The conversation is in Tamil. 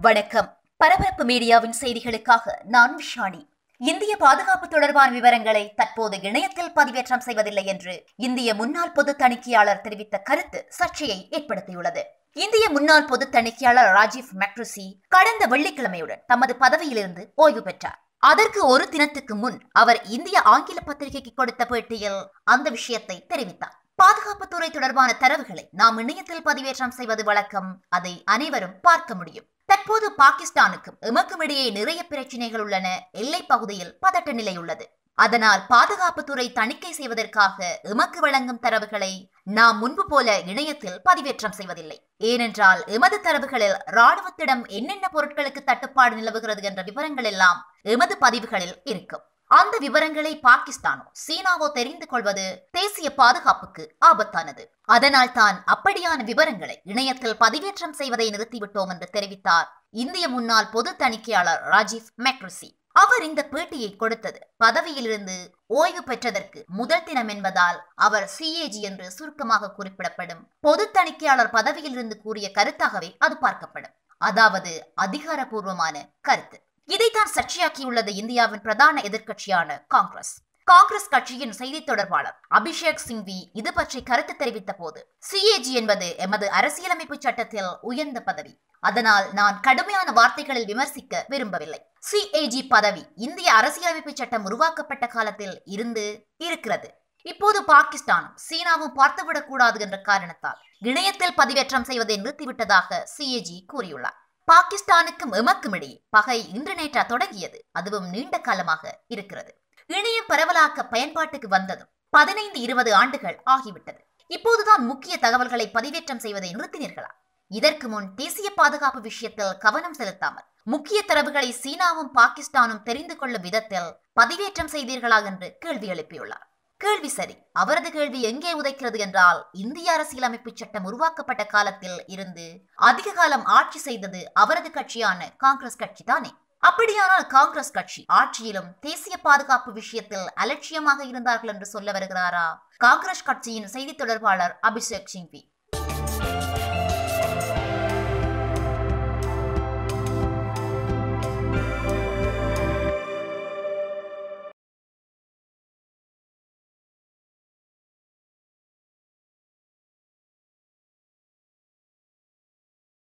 வணக்கம் பரபரப்பு மீடியாவின் செய்திகளுக்காக நான் விஷாணி இந்திய பாதுகாப்பு தொடர்பான விவரங்களை தற்போது இணையத்தில் பதிவேற்றம் செய்வதில்லை என்று இந்திய முன்னாள் பொது தணிக்கையாளர் தெரிவித்த கருத்து சர்ச்சையை ஏற்படுத்தியுள்ளது இந்திய முன்னாள் பொது தணிக்கையாளர் ராஜீவ் மெக்ருசி கடந்த வெள்ளிக்கிழமையுடன் தமது பதவியிலிருந்து ஓய்வு பெற்றார் அதற்கு ஒரு தினத்துக்கு முன் அவர் இந்திய ஆங்கில பத்திரிகைக்கு கொடுத்த பேட்டியில் அந்த விஷயத்தை தெரிவித்தார் பாதுகாப்புத்துறை தொடர்பான தரவுகளை நாம் இணையத்தில் பதிவேற்றம் செய்வது வழக்கம் அதை அனைவரும் பார்க்க முடியும் தற்போது பாகிஸ்தானுக்கும் எமக்கும் இடையே நிறைய பிரச்சனைகள் உள்ளன எல்லை பகுதியில் பதட்ட நிலை உள்ளது அதனால் பாதுகாப்புத்துறை தணிக்கை செய்வதற்காக எமக்கு வழங்கும் தரவுகளை நாம் முன்பு போல இணையத்தில் பதிவேற்றம் செய்வதில்லை ஏனென்றால் எமது தரவுகளில் ராணுவத்திடம் என்னென்ன பொருட்களுக்கு தட்டுப்பாடு நிலவுகிறது என்ற விவரங்கள் எல்லாம் எமது பதிவுகளில் இருக்கும் அந்த விவரங்களை பாகிஸ்தானோ சீனாவோ தெரிந்து கொள்வது தேசிய பாதுகாப்புக்கு ஆபத்தானது அதனால் தான் அப்படியான விவரங்களை இணையத்தில் பதிவேற்றம் செய்வதை நிறுத்திவிட்டோம் என்று தெரிவித்தார் இந்திய முன்னாள் பொது தணிக்கையாளர் ராஜீவ் மெக்ரிசி அவர் இந்த பேட்டியை கொடுத்தது பதவியிலிருந்து ஓய்வு பெற்றதற்கு முதல் தினம் என்பதால் அவர் சிஏஜி என்று சுருக்கமாக குறிப்பிடப்படும் பொது தணிக்கையாளர் பதவியிலிருந்து கூறிய கருத்தாகவே அது பார்க்கப்படும் அதாவது அதிகாரப்பூர்வமான கருத்து இதைத்தான் சர்ச்சையாக்கியுள்ளது இந்தியாவின் பிரதான எதிர்க்கட்சியான காங்கிரஸ் காங்கிரஸ் கட்சியின் செய்தி தொடர்பாளர் அபிஷேக் சிங்வி இது பற்றி கருத்து தெரிவித்த போது சிஏஜி என்பது எமது அரசியலமைப்பு சட்டத்தில் உயர்ந்த பதவி அதனால் நான் கடுமையான வார்த்தைகளில் விமர்சிக்க விரும்பவில்லை சிஏஜி பதவி இந்திய அரசியலமைப்பு சட்டம் உருவாக்கப்பட்ட காலத்தில் இருந்து இருக்கிறது இப்போது பாகிஸ்தானும் சீனாவும் பார்த்துவிடக் கூடாது என்ற காரணத்தால் இணையத்தில் பதிவேற்றம் செய்வதை நிறுத்திவிட்டதாக சிஏஜி கூறியுள்ளார் பாகிஸ்தானுக்கும் எமக்கும் இடையே பகை இன்று நேற்றா தொடங்கியது அதுவும் நீண்ட காலமாக இருக்கிறது இணையம் பரவலாக்க பயன்பாட்டுக்கு வந்ததும் பதினைந்து இருபது ஆண்டுகள் ஆகிவிட்டது இப்போதுதான் முக்கிய தகவல்களை பதிவேற்றம் செய்வதை நிறுத்தினீர்களா இதற்கு முன் தேசிய பாதுகாப்பு விஷயத்தில் கவனம் செலுத்தாமல் முக்கிய தரவுகளை சீனாவும் பாகிஸ்தானும் தெரிந்து கொள்ளும் விதத்தில் பதிவேற்றம் செய்தீர்களா என்று கேள்வி எழுப்பியுள்ளார் கேள்வி சரி அவரது கேள்வி எங்கே உதைக்கிறது என்றால் இந்திய அரசியலமைப்பு சட்டம் உருவாக்கப்பட்ட காலத்தில் இருந்து அதிக காலம் ஆட்சி செய்தது அவரது கட்சியான காங்கிரஸ் கட்சி தானே அப்படியானால் காங்கிரஸ் கட்சி ஆட்சியிலும் தேசிய பாதுகாப்பு விஷயத்தில் அலட்சியமாக இருந்தார்கள் என்று சொல்ல வருகிறாரா காங்கிரஸ் கட்சியின் செய்தி தொடர்பாளர் அபிஷேக் சிங்வி